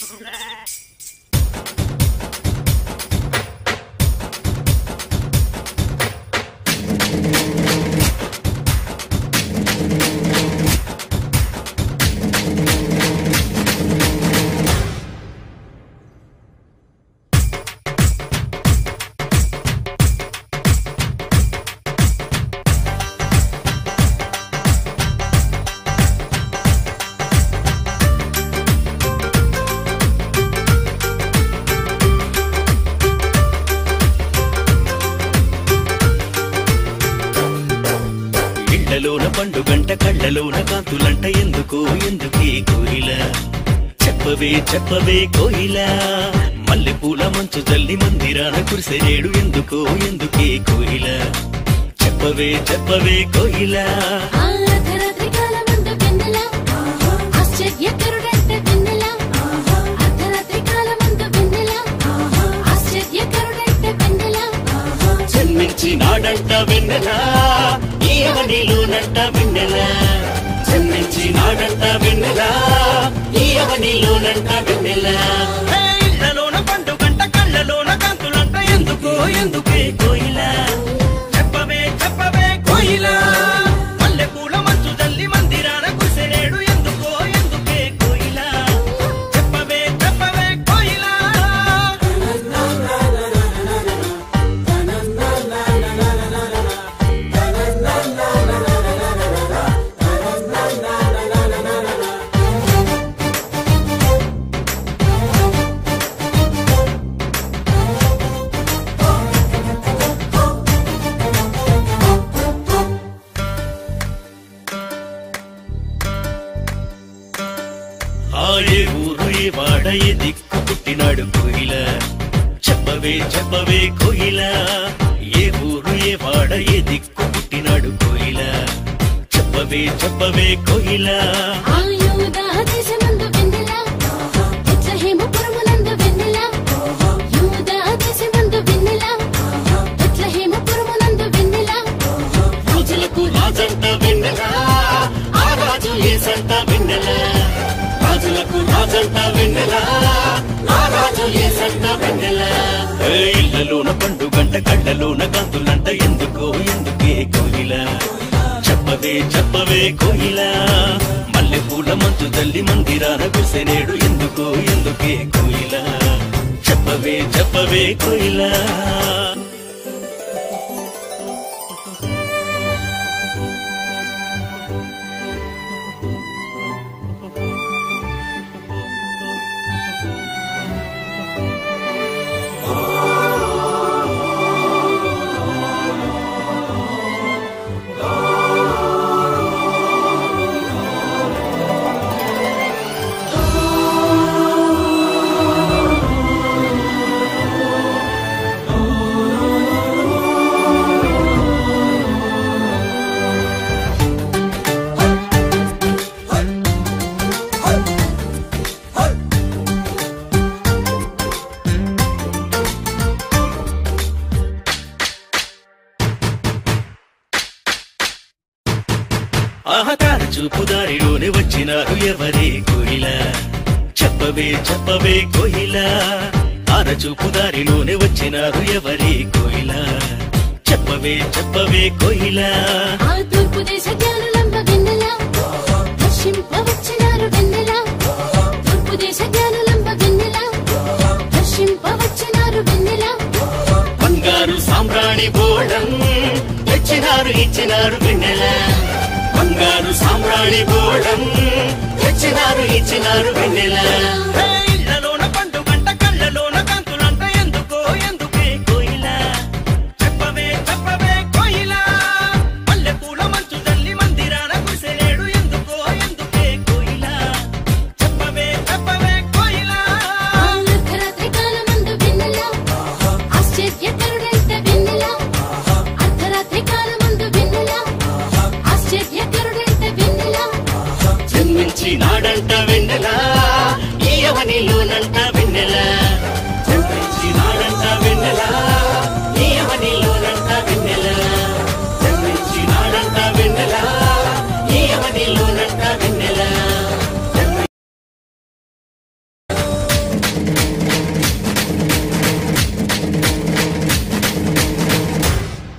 ఇళ్లలోన పండుగంట కళ్ళలోన కాంతులంట ఎందుకు ఎందుకే కోయిల చెప్పవే చెప్పవే కోయిల మల్లె పూల మంచు జల్లి మందిరాన కురిసెరేడు ఎందుకో ఎందుకే కోయిల చెప్పవే చెప్పవే కోయిల అర్ధరాత్రి కాలమందు వెన్నెల ఆశ్చర్యకరుడంటే వెన్నెల అర్ధరాత్రి కాలమందు వెన్నెల ఆశ్చర్యకరుడంటే వెన్నెల జన్మించి నాడంట వెన్నెల ఈయవనిలోనంట వెన్నెల జన్మించి నాడంట వెన్నెల ఈయవనిలోనంట వెన్నెల ఏ ఇళ్ళలోన పండుగంట కళ్ళలోన కాంతులంట ఎందుకో ఎందుకే కోయిల చెప్పవే చెప్పవే కోయిల మల్లె పూల మంచు జల్లి మందిరాన కుసెరేడు ఎందుకో ఎందుకే కోయిల చెప్పవే చెప్పవే కోయిల ఆ ఏ ఊరు ఏ వాడ ఏ దిక్కు పుట్టినాడు కోయిల చెప్పవే చెప్పవే కోయిల ఏ ఊరు ఏ వాడ ఏ దిక్కు పుట్టినాడు కోయిల చెప్పవే చెప్పవే కోయిల ఆయుధ దేశమందు వెన్నెల బెత్లెహేముపురమునందు వెన్నెల యూద దేశమందు వెన్నెల బెత్లెహేముపురమునందు వెన్నెల రాజులకు రాజంట వెన్నెల ఆ రాజు ఏసంట వెన్నెల రాజులకు రాజంట వెన్నెల ఆ రాజు ఏసంట వెన్నెల ఏ ఇళ్ళలోన పండుగంట కళ్ళలోన కాంతులంట ఎందుకో ఎందుకే కోయిల చెప్పవే చెప్పవే కోయిల మల్లె పూల మంచు తల్లి మందిరాన కుసెనేడు ఎందుకో ఎందుకే కోయిల చెప్పవే చెప్పవే కోయిల ఆహతార చూపు దారిలోనే వచ్చినారు ఎవరే కోయిల చెప్పవే చెప్పవే కోయిల ఆర చూపు దారిలోనే వచ్చినారు ఎవరే కోయిల చెప్పవే చెప్పవే కోయిల ఆ తూర్పు దేశ జ్ఞానులంబ వెన్నెల దర్శింప వచ్చినారు వెన్నెల తూర్పు దేశ జ్ఞానులంబ వెన్నెల దర్శింప వచ్చినారు వెన్నెల బంగారు సామ్రాణి బోళం తెచ్చినారు ఇచ్చినారు వెన్నెల బంగారు సామ్రాణి బోళం తెచ్చినారు ఇచ్చినారు వెన్నెల ఏ